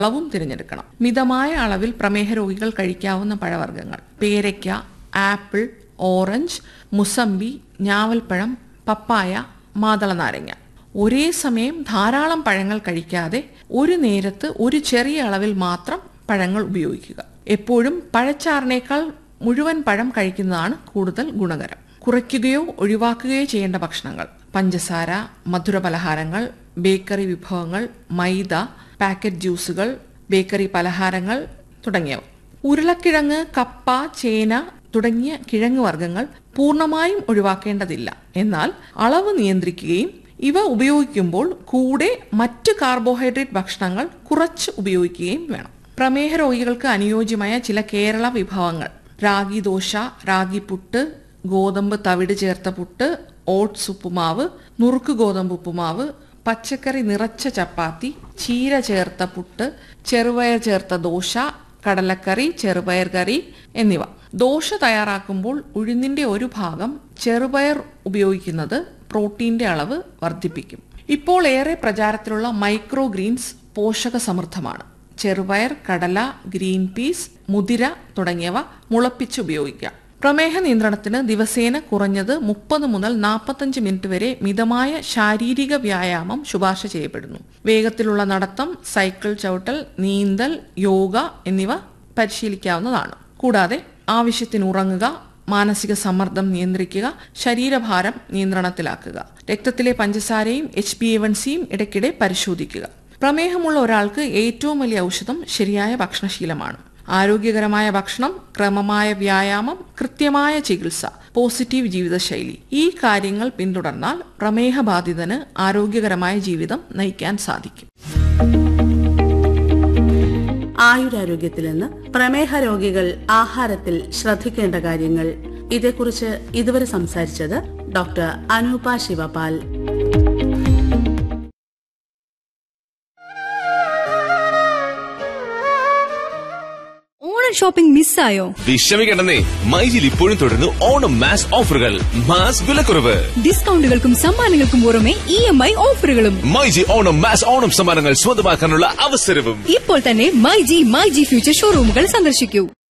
അളവും തിരഞ്ഞെടുക്കണം മിതമായ അളവിൽ പ്രമേഹ രോഗികൾ കഴിക്കാവുന്ന പഴവർഗ്ഗങ്ങൾ പേരയ്ക്ക ആപ്പിൾ ഓറഞ്ച് മുസമ്പി ഞാവൽപ്പഴം പപ്പായ മാതള നാരങ്ങ ഒരേ സമയം ധാരാളം പഴങ്ങൾ കഴിക്കാതെ ഒരു നേരത്ത് ഒരു ചെറിയ അളവിൽ മാത്രം പഴങ്ങൾ ഉപയോഗിക്കുക എപ്പോഴും പഴച്ചാറിനേക്കാൾ മുഴുവൻ പഴം കഴിക്കുന്നതാണ് കൂടുതൽ ഗുണകരം കുറയ്ക്കുകയോ ഒഴിവാക്കുകയോ ചെയ്യേണ്ട ഭക്ഷണങ്ങൾ പഞ്ചസാര മധുര പലഹാരങ്ങൾ ബേക്കറി വിഭവങ്ങൾ മൈദ പാക്കറ്റ് ജ്യൂസുകൾ ബേക്കറി പലഹാരങ്ങൾ തുടങ്ങിയവ ഉരുളക്കിഴങ്ങ് കപ്പ ചേന തുടങ്ങിയ കിഴങ്ങ് വർഗ്ഗങ്ങൾ പൂർണ്ണമായും ഒഴിവാക്കേണ്ടതില്ല എന്നാൽ അളവ് നിയന്ത്രിക്കുകയും ഇവ ഉപയോഗിക്കുമ്പോൾ കൂടെ മറ്റ് കാർബോഹൈഡ്രേറ്റ് ഭക്ഷണങ്ങൾ കുറച്ച് ഉപയോഗിക്കുകയും വേണം പ്രമേഹ രോഗികൾക്ക് അനുയോജ്യമായ ചില കേരള വിഭവങ്ങൾ രാഗി ദോശ രാഗി പുട്ട് ഗോതമ്പ് തവിട് ചേർത്ത പുട്ട് ഓട്സ് ഉപ്പുമാവ് നുറുക്ക് ഗോതമ്പ് ഉപ്പുമാവ് പച്ചക്കറി നിറച്ച ചപ്പാത്തി ചീര ചേർത്ത പുട്ട് ചെറുപയർ ചേർത്ത ദോശ കടലക്കറി ചെറുപയർ കറി എന്നിവ ദോശ തയ്യാറാക്കുമ്പോൾ ഉഴുന്നിന്റെ ഒരു ഭാഗം ചെറുപയർ ഉപയോഗിക്കുന്നത് പ്രോട്ടീന്റെ അളവ് വർദ്ധിപ്പിക്കും ഇപ്പോൾ ഏറെ പ്രചാരത്തിലുള്ള മൈക്രോ ഗ്രീൻസ് പോഷക സമൃദ്ധമാണ് ചെറുപയർ കടല ഗ്രീൻ പീസ് മുതിര തുടങ്ങിയവ മുളപ്പിച്ച് ഉപയോഗിക്കാം പ്രമേഹ നിയന്ത്രണത്തിന് ദിവസേന കുറഞ്ഞത് മുപ്പത് മുതൽ നാൽപ്പത്തഞ്ച് മിനിറ്റ് വരെ മിതമായ ശാരീരിക വ്യായാമം ശുപാർശ ചെയ്യപ്പെടുന്നു വേഗത്തിലുള്ള നടത്തം സൈക്കിൾ ചവിട്ടൽ നീന്തൽ യോഗ എന്നിവ പരിശീലിക്കാവുന്നതാണ് കൂടാതെ ആവശ്യത്തിന് ഉറങ്ങുക മാനസിക സമ്മർദ്ദം നിയന്ത്രിക്കുക ശരീരഭാരം നിയന്ത്രണത്തിലാക്കുക രക്തത്തിലെ പഞ്ചസാരയും എച്ച് ബി എ വൺ സിയും ഇടയ്ക്കിടെ പരിശോധിക്കുക പ്രമേഹമുള്ള ഒരാൾക്ക് ഏറ്റവും വലിയ ഔഷധം ശരിയായ ഭക്ഷണശീലമാണ് ആരോഗ്യകരമായ ഭക്ഷണം ക്രമമായ വ്യായാമം കൃത്യമായ ചികിത്സ പോസിറ്റീവ് ജീവിതശൈലി ഈ കാര്യങ്ങൾ പിന്തുടർന്നാൽ പ്രമേഹബാധിതന് ആരോഗ്യകരമായ ജീവിതം നയിക്കാൻ സാധിക്കും ആയുരാരോഗ്യത്തിൽ നിന്ന് പ്രമേഹ രോഗികൾ ആഹാരത്തിൽ ശ്രദ്ധിക്കേണ്ട കാര്യങ്ങൾ ഇതേക്കുറിച്ച് ഇതുവരെ സംസാരിച്ചത് ഡോക്ടർ അനൂപ ശിവപാൽ ഓണം ഷോപ്പിംഗ് മിസ്സായോ വിഷമിക്കണ്ടെന്നേ മൈജിൽ ഇപ്പോഴും തുടരുന്നു ഓണം മാസ് ഓഫറുകൾ മാസ് വിലക്കുറവ് ഡിസ്കൗണ്ടുകൾക്കും സമ്മാനങ്ങൾക്കും പുറമെ ഇ എം ഐ ഓഫറുകളും മൈജി ഓണം മാസ് ഓണം സമ്മാനങ്ങൾ സ്വന്തമാക്കാനുള്ള അവസരവും ഇപ്പോൾ തന്നെ My G My G future ഷോറൂമുകൾ സന്ദർശിക്കൂ